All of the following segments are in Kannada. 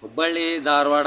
ಹುಬ್ಬಳ್ಳಿ ಧಾರವಾಡ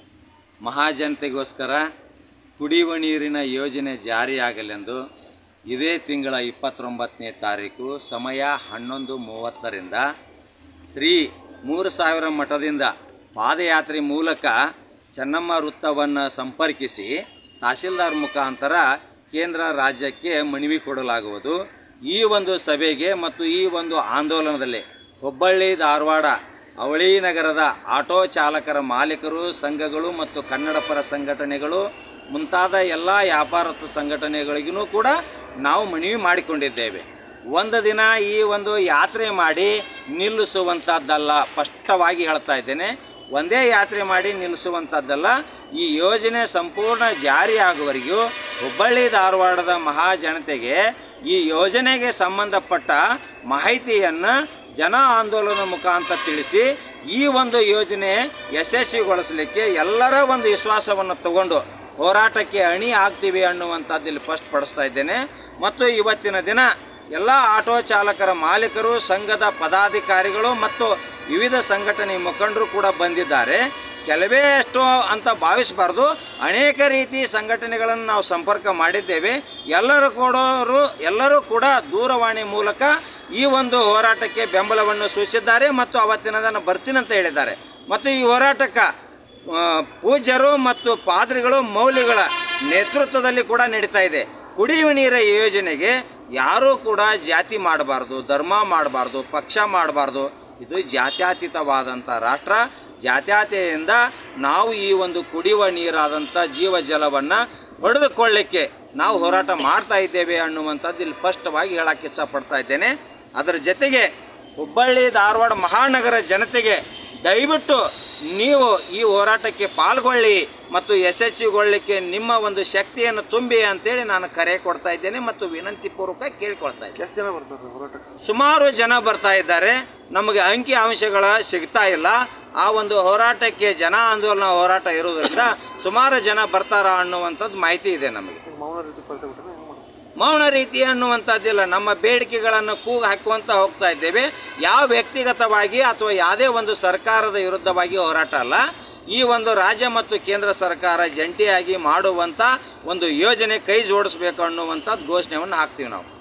ಮಹಾಜನತೆಗೋಸ್ಕರ ಕುಡಿಯುವ ನೀರಿನ ಯೋಜನೆ ಜಾರಿಯಾಗಲೆಂದು ಇದೇ ತಿಂಗಳ ಇಪ್ಪತ್ತೊಂಬತ್ತನೇ ತಾರೀಕು ಸಮಯ ಹನ್ನೊಂದು ಮೂವತ್ತರಿಂದ ಶ್ರೀ ಮೂರು ಸಾವಿರ ಮಠದಿಂದ ಪಾದಯಾತ್ರೆ ಮೂಲಕ ಚೆನ್ನಮ್ಮ ವೃತ್ತವನ್ನು ಸಂಪರ್ಕಿಸಿ ತಹಶೀಲ್ದಾರ್ ಮುಖಾಂತರ ಕೇಂದ್ರ ರಾಜ್ಯಕ್ಕೆ ಮನವಿ ಕೊಡಲಾಗುವುದು ಈ ಒಂದು ಸಭೆಗೆ ಮತ್ತು ಈ ಒಂದು ಆಂದೋಲನದಲ್ಲಿ ಹುಬ್ಬಳ್ಳಿ ಧಾರವಾಡ ಅವಳಿ ನಗರದ ಆಟೋ ಚಾಲಕರ ಮಾಲೀಕರು ಸಂಘಗಳು ಮತ್ತು ಕನ್ನಡಪರ ಸಂಘಟನೆಗಳು ಮುಂತಾದ ಎಲ್ಲ ವ್ಯಾಪಾರಸ್ಥ ಸಂಘಟನೆಗಳಿಗೂ ಕೂಡ ನಾವು ಮನವಿ ಮಾಡಿಕೊಂಡಿದ್ದೇವೆ ಒಂದು ದಿನ ಈ ಒಂದು ಯಾತ್ರೆ ಮಾಡಿ ನಿಲ್ಲಿಸುವಂಥದ್ದಲ್ಲ ಸ್ಪಷ್ಟವಾಗಿ ಹೇಳ್ತಾ ಇದ್ದೇನೆ ಒಂದೇ ಯಾತ್ರೆ ಮಾಡಿ ನಿಲ್ಲಿಸುವಂಥದ್ದಲ್ಲ ಈ ಯೋಜನೆ ಸಂಪೂರ್ಣ ಜಾರಿಯಾಗುವವರೆಗೂ ಹುಬ್ಬಳ್ಳಿ ಧಾರವಾಡದ ಮಹಾಜನತೆಗೆ ಈ ಯೋಜನೆಗೆ ಸಂಬಂಧಪಟ್ಟ ಮಾಹಿತಿಯನ್ನು ಜನ ಆಂದೋಲನ ಮುಖಾಂತರ ತಿಳಿಸಿ ಈ ಒಂದು ಯೋಜನೆ ಯಶಸ್ವಿಗೊಳಿಸಲಿಕ್ಕೆ ಎಲ್ಲರ ಒಂದು ವಿಶ್ವಾಸವನ್ನು ತಗೊಂಡು ಹೋರಾಟಕ್ಕೆ ಅಣಿ ಆಗ್ತೀವಿ ಅನ್ನುವಂಥದ್ದು ಇಲ್ಲಿ ಫಸ್ಟ್ ಪಡಿಸ್ತಾ ಇದ್ದೇನೆ ಮತ್ತು ಇವತ್ತಿನ ದಿನ ಎಲ್ಲ ಆಟೋ ಚಾಲಕರ ಮಾಲೀಕರು ಸಂಘದ ಪದಾಧಿಕಾರಿಗಳು ಮತ್ತು ವಿವಿಧ ಸಂಘಟನೆ ಮುಖಂಡರು ಕೂಡ ಬಂದಿದ್ದಾರೆ ಕೆಲವೇ ಎಷ್ಟೋ ಅಂತ ಭಾವಿಸಬಾರ್ದು ಅನೇಕ ರೀತಿ ಸಂಘಟನೆಗಳನ್ನು ನಾವು ಸಂಪರ್ಕ ಮಾಡಿದ್ದೇವೆ ಎಲ್ಲರೂ ಕೊಡೋರು ಎಲ್ಲರೂ ಕೂಡ ದೂರವಾಣಿ ಮೂಲಕ ಈ ಒಂದು ಹೋರಾಟಕ್ಕೆ ಬೆಂಬಲವನ್ನು ಸೂಚಿಸಿದ್ದಾರೆ ಮತ್ತು ಅವತ್ತಿನ ದಿನ ಬರ್ತೀನಿ ಅಂತ ಹೇಳಿದ್ದಾರೆ ಮತ್ತು ಈ ಹೋರಾಟಕ್ಕೆ ಆ, ಪೂಜ್ಯರು ಮತ್ತು ಪಾದ್ರಿಗಳು ಮೌಲ್ಯಗಳ ನೇತೃತ್ವದಲ್ಲಿ ಕೂಡ ನಡೀತಾ ಇದೆ ಕುಡಿಯುವ ನೀರ ಯೋಜನೆಗೆ ಯಾರೂ ಕೂಡ ಜಾತಿ ಮಾಡಬಾರ್ದು ಧರ್ಮ ಮಾಡಬಾರ್ದು ಪಕ್ಷ ಮಾಡಬಾರ್ದು ಇದು ಜಾತ್ಯತೀತವಾದಂಥ ರಾಷ್ಟ್ರ ಜಾತ್ಯತೆಯಿಂದ ನಾವು ಈ ಒಂದು ಕುಡಿಯುವ ನೀರಾದಂಥ ಜೀವ ಜಲವನ್ನು ಪಡೆದುಕೊಳ್ಳಿಕ್ಕೆ ನಾವು ಹೋರಾಟ ಮಾಡ್ತಾ ಇದ್ದೇವೆ ಅನ್ನುವಂಥದ್ದು ಇಲ್ಲಿ ಸ್ಪಷ್ಟವಾಗಿ ಹೇಳಕ್ಕೆ ಇಷ್ಟಪಡ್ತಾ ಇದ್ದೇನೆ ಅದರ ಜೊತೆಗೆ ಹುಬ್ಬಳ್ಳಿ ಧಾರವಾಡ ಮಹಾನಗರ ಜನತೆಗೆ ದಯವಿಟ್ಟು ನೀವು ಈ ಹೋರಾಟಕ್ಕೆ ಪಾಲ್ಗೊಳ್ಳಿ ಮತ್ತು ಯಶಸ್ವಿಗೊಳ್ಳಲಿಕ್ಕೆ ನಿಮ್ಮ ಒಂದು ಶಕ್ತಿಯನ್ನು ತುಂಬಿ ಅಂತೇಳಿ ನಾನು ಕರೆ ಕೊಡ್ತಾ ಇದ್ದೇನೆ ಮತ್ತು ವಿನಂತಿ ಪೂರ್ವಕ ಕೇಳಿಕೊಳ್ತಾ ಇದ್ದೇನೆ ಎಷ್ಟು ಜನ ಬರ್ತಾರೆ ಹೋರಾಟಕ್ಕೆ ಸುಮಾರು ಜನ ಬರ್ತಾ ಇದ್ದಾರೆ ನಮಗೆ ಅಂಕಿ ಅಂಶಗಳ ಸಿಗ್ತಾ ಇಲ್ಲ ಆ ಒಂದು ಹೋರಾಟಕ್ಕೆ ಜನ ಆಂದೋಲನ ಹೋರಾಟ ಇರೋದ್ರಿಂದ ಸುಮಾರು ಜನ ಬರ್ತಾರ ಅನ್ನುವಂಥದ್ದು ಮಾಹಿತಿ ಇದೆ ನಮಗೆ ಈಗ ಮೌನ ರೀತಿ ಕೊರತೆ ಬಿಟ್ಟರೆ ಹೆಂಗೆ ಮಾಡೋದು ಮೌನ ರೀತಿ ಅನ್ನುವಂಥದ್ದಿಲ್ಲ ನಮ್ಮ ಬೇಡಿಕೆಗಳನ್ನು ಕೂಗು ಹಾಕುವಂತ ಹೋಗ್ತಾ ಇದ್ದೇವೆ ಯಾವ ವ್ಯಕ್ತಿಗತವಾಗಿ ಅಥವಾ ಯಾವುದೇ ಒಂದು ಸರ್ಕಾರದ ವಿರುದ್ಧವಾಗಿ ಹೋರಾಟ ಅಲ್ಲ ಈ ಒಂದು ರಾಜ್ಯ ಮತ್ತು ಕೇಂದ್ರ ಸರ್ಕಾರ ಜಂಟಿಯಾಗಿ ಮಾಡುವಂಥ ಒಂದು ಯೋಜನೆ ಕೈ ಜೋಡಿಸ್ಬೇಕು ಅನ್ನುವಂಥದ್ದು ಘೋಷಣೆಯನ್ನು ಹಾಕ್ತೀವಿ ನಾವು